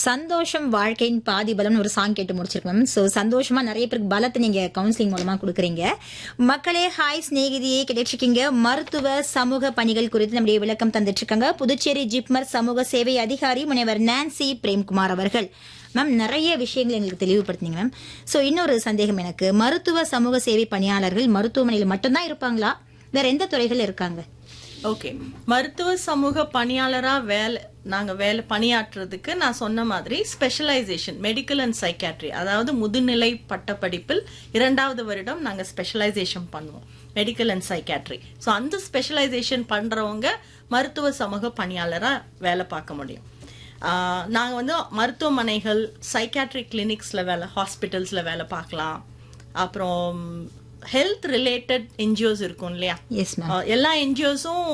சந்தோஷம் வாழ்க்கையின் பாதி பலம்னு ஒரு சாங் கேட்டு முடிச்சிருக்கோம் ஸோ சந்தோஷமா நிறைய பேருக்கு பலத்தை நீங்க கவுன்சிலிங் மூலமா கொடுக்குறீங்க மக்களே ஹாய் சிநேகிதியே கிடைச்சிருக்கீங்க மருத்துவ சமூக பணிகள் குறித்து நம்முடைய விளக்கம் தந்துட்டு இருக்காங்க புதுச்சேரி ஜிப்மர் சமூக சேவை அதிகாரி முனைவர் நான்சி பிரேம்குமார் அவர்கள் மேம் நிறைய விஷயங்கள் எங்களுக்கு தெளிவுபடுத்தினீங்க மேம் ஸோ இன்னொரு சந்தேகம் எனக்கு மருத்துவ சமூக சேவை பணியாளர்கள் மருத்துவமனையில் மட்டும்தான் இருப்பாங்களா வேற எந்த துறைகள் இருக்காங்க ஓகே மருத்துவ சமூக பணியாளரா வேலை நாங்க வேலை பணியாற்றுறதுக்கு நான் சொன்ன மாதிரி ஸ்பெஷலைசேஷன் மெடிக்கல் அண்ட் சைக்காட்ரி அதாவது முதுநிலை பட்டப்படிப்பில் இரண்டாவது வருடம் நாங்க ஸ்பெஷலைசேஷன் பண்ணுவோம் மெடிக்கல் அண்ட் சைக்காட்ரி ஸோ அந்த ஸ்பெஷலைசேஷன் பண்றவங்க மருத்துவ சமூக பணியாளரா வேலை பார்க்க முடியும் ஆஹ் நாங்க வந்து மருத்துவமனைகள் சைக்காட்ரிக் கிளினிக்ஸ்ல வேலை ஹாஸ்பிட்டல்ஸ்ல வேலை பார்க்கலாம் அப்புறம் ஹெல்த் ரிலேட்டட் என்ஜிஓஸ் இருக்கும் இல்லையா எஸ் மேம் ஆஹ் எல்லா என்ஜிஓஸும்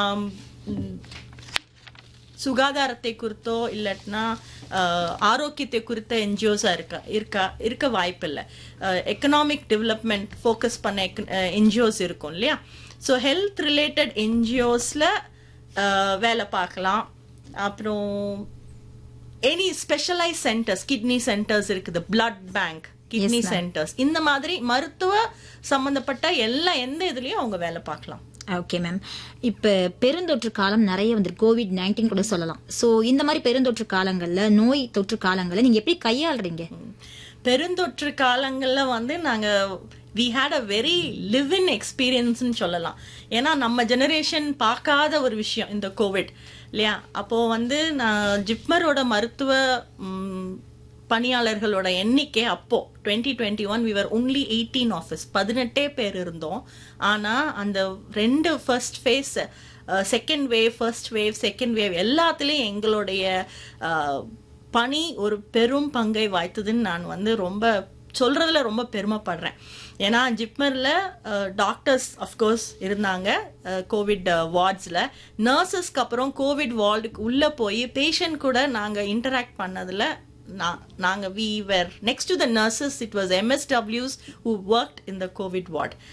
சுகாதாரத்தை குறித்தோ இல்லட்டினா ஆஹ் ஆரோக்கியத்தை குறித்த என்ஜிஓஸா இருக்க இருக்கா இருக்க வாய்ப்பில்லை எக்கனாமிக் டெவலப்மெண்ட் ஃபோக்கஸ் பண்ண என்ஜிஓஸ் இருக்கும் இல்லையா ஸோ ஹெல்த் ரிலேட்டட் என்ஜிஓஸ்ல வேலை பார்க்கலாம் அப்புறம் any specialize centres kidney centres இருக்குது பிளட் பேங்க் கிட்னி சென்டர்ஸ் இந்த மாதிரி மருத்துவ சம்பந்தப்பட்ட எல்லா எந்த இதுலயும் அவங்க வேலை பார்க்கலாம் ஓகே மேம் இப்ப பெருந்தொற்று காலம் நிறைய வந்து கோவிட் நைன்டீன் கூட சொல்லலாம் சோ இந்த மாதிரி பெருந்தொற்று காலங்கள்ல நோய் தொற்று காலங்கள்ல நீங்க எப்படி கையாளுறீங்க பெருந்தொற்று காலங்கள்ல வந்து நாங்க we had a very live in எக்ஸ்பீரியன்ஸ்னு சொல்லலாம் ஏன்னா நம்ம ஜெனரேஷன் பார்க்காத ஒரு விஷயம் இந்த கோவிட் இல்லையா அப்போ வந்து நான் ஜிப்மரோட மருத்துவ ம், பணியாளர்களோட எண்ணிக்கை அப்போ twenty twenty one we were only eighteen office பதினெட்டே பேர் இருந்தோம் ஆனா அந்த ரெண்டு first phase second wave first wave second wave எல்லாத்துலயும் எங்களுடைய அஹ், பணி ஒரு பெரும் பங்கை வாய்த்ததுன்னு நான் வந்து ரொம்ப சொல்றதுல ரொம்ப பெருமைப்படுறேன் ஏன்னா ஜிப்மர்ல டாக்டர்ஸ் அஃப்கோர்ஸ் இருந்தாங்க கோவிட் வார்ட்ஸ்ல நர்சஸ்க்கு அப்புறம் கோவிட் வார்டுக்கு உள்ள போய் பேஷண்ட் கூட நாங்க இன்டராக்ட் பண்ணதுல நா- நாங்க we were next to the nurses it was எம்எஸ்டபிள்யூஸ் who work in the covid ward